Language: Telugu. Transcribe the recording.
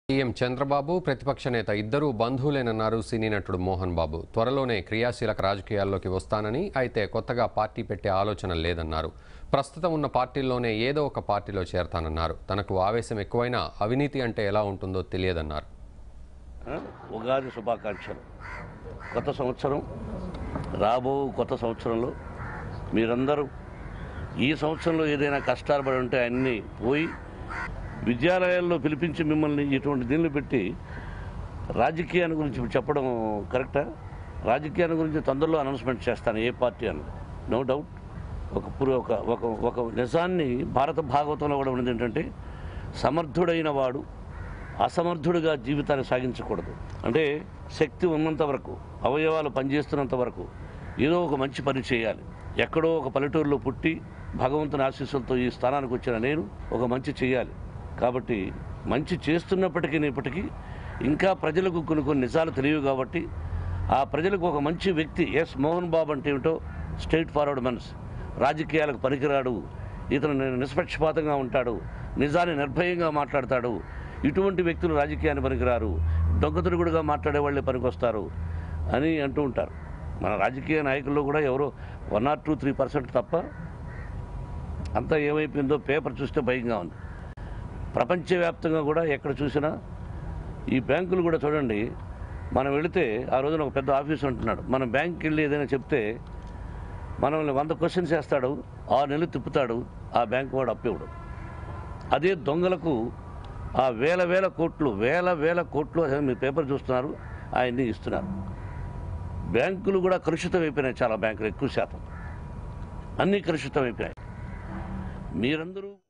సీఎం చంద్రబాబు ప్రతిపక్ష నేత ఇద్దరూ బంధువులేనన్నారు సినీ నటుడు మోహన్ బాబు త్వరలోనే క్రియాశీలక రాజకీయాల్లోకి వస్తానని అయితే కొత్తగా పార్టీ పెట్టే ఆలోచన లేదన్నారు ప్రస్తుతం ఉన్న పార్టీల్లోనే ఏదో ఒక పార్టీలో చేరతానన్నారు తనకు ఆవేశం ఎక్కువైనా అవినీతి అంటే ఎలా ఉంటుందో తెలియదన్నారు ఆ, ఉగాది శుభాకాంక్షలు కొత్త సంవత్సరం రాబో కొత్త సంవత్సరంలో మీరందరూ ఈ సంవత్సరంలో ఏదైనా కష్టాలు పడి ఉంటే అన్నీ పోయి విద్యాలయాల్లో పిలిపించి మిమ్మల్ని ఇటువంటి దీనిలో పెట్టి రాజకీయాన్ని గురించి చెప్పడం కరెక్టా రాజకీయాన్ని గురించి తొందరలో అనౌన్స్మెంట్ చేస్తాను ఏ పార్టీ అని నో డౌట్ ఒక పురు ఒక ఒక ఒక నిజాన్ని భారత భాగవతంలో కూడా ఉన్నది ఏంటంటే సమర్థుడైన వాడు అసమర్థుడిగా జీవితాన్ని సాగించకూడదు అంటే శక్తి ఉన్నంత వరకు అవయవాలు పనిచేస్తున్నంత వరకు ఏదో ఒక మంచి పని చేయాలి ఎక్కడో ఒక పల్లెటూరులో పుట్టి భగవంతుని ఆశీస్సులతో ఈ స్థానానికి వచ్చిన నేను ఒక మంచి చేయాలి కాబట్టి మంచి చేస్తున్నప్పటికీ ఇప్పటికీ ఇంకా ప్రజలకు కొన్ని కొన్ని నిజాలు తెలియవు కాబట్టి ఆ ప్రజలకు ఒక మంచి వ్యక్తి ఎస్ మోహన్ బాబు అంటే ఏమిటో స్ట్రైట్ ఫార్వర్డ్ మనసు రాజకీయాలకు పనికిరాడు ఇతను ని- నిష్పక్షపాతంగా ఉంటాడు నిజాన్ని నిర్భయంగా మాట్లాడతాడు ఇటువంటి వ్యక్తులు రాజకీయాన్ని పనికిరారు దొంగతుడుగుడుగా మాట్లాడే వాళ్ళే పనికొస్తారు అని అంటూ ఉంటారు మన రాజకీయ నాయకుల్లో కూడా ఎవరో one or two three percent తప్ప అంతా ఏమైపోయిందో పేపర్ చూస్తే భయంగా ఉంది ప్రపంచవ్యాప్తంగా కూడా ఎక్కడ చూసినా ఈ బ్యాంకులు కూడా చూడండి మనం వెళితే ఆ రోజున ఒక పెద్ద ఆఫీస్ ఉంటున్నాడు మనం బ్యాంక్కి వెళ్ళి ఏదైనా చెప్తే మనల్ని వంద క్వశ్చన్స్ వేస్తాడు ఆరు నెలలు తిప్పుతాడు ఆ బ్యాంక్ వాడు అప్పివ్వడు అదే దొంగలకు ఆ వేల వేల కోట్లు వేల వేల కోట్లు అసలు మీ పేపర్ చూస్తున్నారు ఆయన్ని ఇస్తున్నారు బ్యాంకులు కూడా కలుషితం అయిపోయినాయి చాలా బ్యాంకులు ఎక్కువ శాతం అన్నీ కలుషితం అయిపోయాయి మీరందరూ